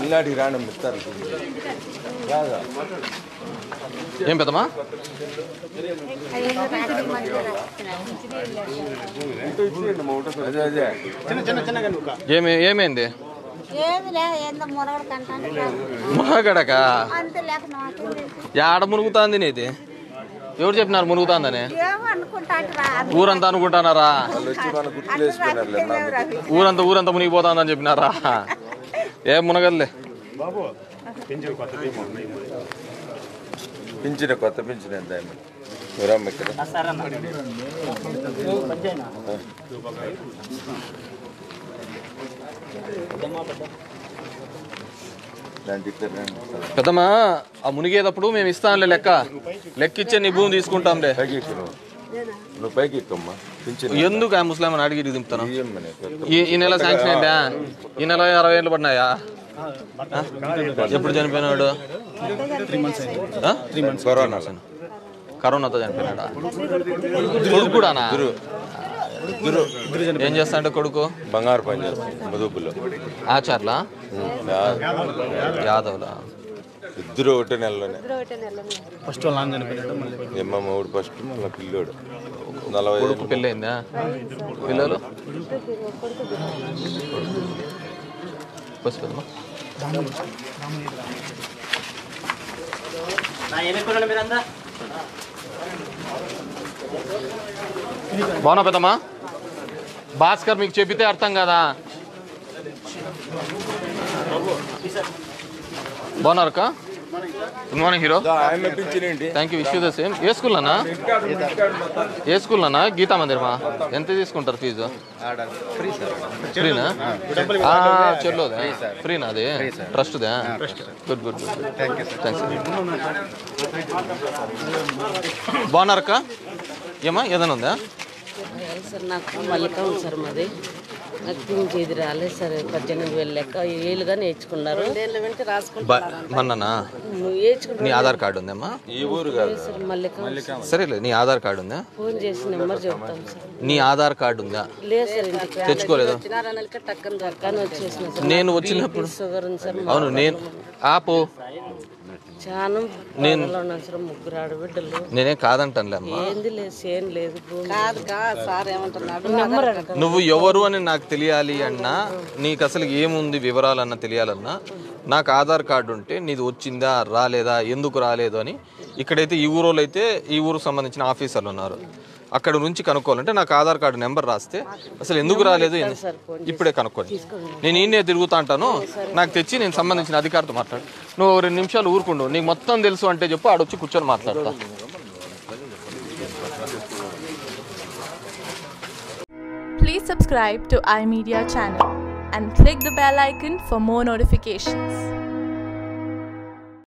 అంగాడికి రాండి ఇస్తారు రాదా ఏం పెద్దమ్మా అదే అదే ఏమి ఏమైంది ఏమి లే ఏందో మునగడు కంటాను మగడక అంత లేక నాకు ఆడ మునుగుతాంది నీది ఎవరు చెప్పినారు మునుగుతాందని ఏమో అనుకుంటాంటిరా ఊరంతా అనుకుంటున్నారా వాళ్ళు వచ్చి మన గుర్తులు వేసుకున్నారు ఊరంతా ఊరంతా మునిగిపోతాందని చెప్పినారా ఏం మునగదులే పింఛన్ కొత్త పింఛన్ ఎంత ఆయన ఎవరమ్మ ఇక్కడ దాంట్లో ఇట్లా రండి. పెద్దమ్మా ఆ మునిగేటప్పుడు మేము ఇస్తాంలే లెక్క లెక్క ఇచ్చే నీ భూమి తీసుకుంటాంలే పైకి ఎక్కు నువ్వు నువ్వు పైకి ఎక్కుమ్మా పింఛన్ ఎందుకు ఆ ముస్లిం అని అడిగి దింపుతాను ఇయ్యమ్మని కొత్త ఈ ఈ నెల శాంక్షన్ అయిందా ఈ నెల అరవై ఏళ్ళు పడినాయా ఆ? ఎప్పుడు చనిపోయినాడు ఆ? కరోనాలో కరోనాతో చనిపోయినాడా కొడుకు కూడానా గురు ఏం చేస్తా అంటే కొడుకు బంగారు పని చేస్తాం మదుపులో ఆచార్లా యాదవ్లా ఇద్దరు ఒకటే నెలలోనే ఫస్ట్ వాళ్ళ నాన్న చనిపోయాడు మళ్ళీ ఎమ్మ మూడు ఫస్ట్ మళ్ళీ పిల్లోడు నలభై కొడుకు పెళ్ళయిందా పిల్లలు పసిపిల్లమా? బాగున్నా పెద్దమ్మా భాస్కర్ మీకు చెప్పితే అర్థం కదా బాగున్నారు అక్క గుడ్ మార్నింగ్ హీరో ఆమె పింఛనేంటి thank you wish you the same ఏ స్కూల్ అన్నా ఏ స్కూల్ అన్నా గీతా మందిరమా ఎంత తీసుకుంటారు ఫీజు ఫ్రీనా చెల్లోదా ఫ్రీనా అది ట్రస్ట్దా గుడ్ గుడ్ గుడ్ థ్యాంక్స్ బాగున్నారక్క ఏమా ఏదైనా ఉందా సార్ నాకు మల్లిక ఉంది సార్ మాది నాకు పింఛేది రాలేదు సార్ పద్దెనిమిది వేలు లెక్క ఏళ్ళుగా నేర్చుకున్నారు రెండేళ్ళ వెంట రాసుకుంటున్నారు మొన్ననా నేర్చుకుంటారు నీ ఆధార్ కార్డు ఉందమ్మా ఈ ఊరు కాదు సార్ మల్లిక సరేలే నీ ఆధార్ కార్డు ఉందా ఫోన్ చేసి నెంబర్ చెప్తాం సార్ నీ ఆధార్ కార్డు ఉందా లేదు సార్ ఇంటికి తెచ్చుకోలేదా వచ్చినారనక టక్కన టక్కన వచ్చేసిన సార్ నేను వచ్చినప్పుడు షుగర్ ఉంది సార్ అవును నేను ఆపు చాలా నేను- బాధలో ఉన్నాను సార్ ముగ్గురు ఆడబిడ్డలు నేనేం కాదంటానులే అమ్మా ఏంది లేదు సేన్ లేదు కాదు కాదు సార్ ఏమంటున్నాడు నెంబర్ అడగండి నువ్వు ఎవరు అని నాకు తెలియాలి అన్నా నీకు అసలు ఏముంది వివరాలన్నా తెలియాలన్నా నాకు ఆధార్ కార్డు ఉంటే నీది వచ్చిందా రాలేదా ఎందుకు రాలేదు అని ఇక్కడైతే ఈ ఊరోళ్ళు అయితే ఈ ఊరుకు సంబంధించిన ఆఫీసర్లు ఉన్నారు అక్కడ నుంచి కనుక్కోవాలంటే నాకు ఆధార్ కార్డు నెంబర్ రాస్తే అసలు ఎందుకు రాలేదు ఎందు- ఇప్పుడే కనుక్కోండి నేను ఈయనే తిరుగుతా అంటాను నాకు తెచ్చి నేను సంబంధించిన అధికారితో మాట్లాడు నువ్వు ఓ రెండు నిమిషాలు ఊరుకుండు నీకు మొత్తం తెలుసు అంటే చెప్పు ఆడొచ్చి కూర్చొని మాట్లాడతా Please subscribe to iMedia channel and click the bell icon for more notifications.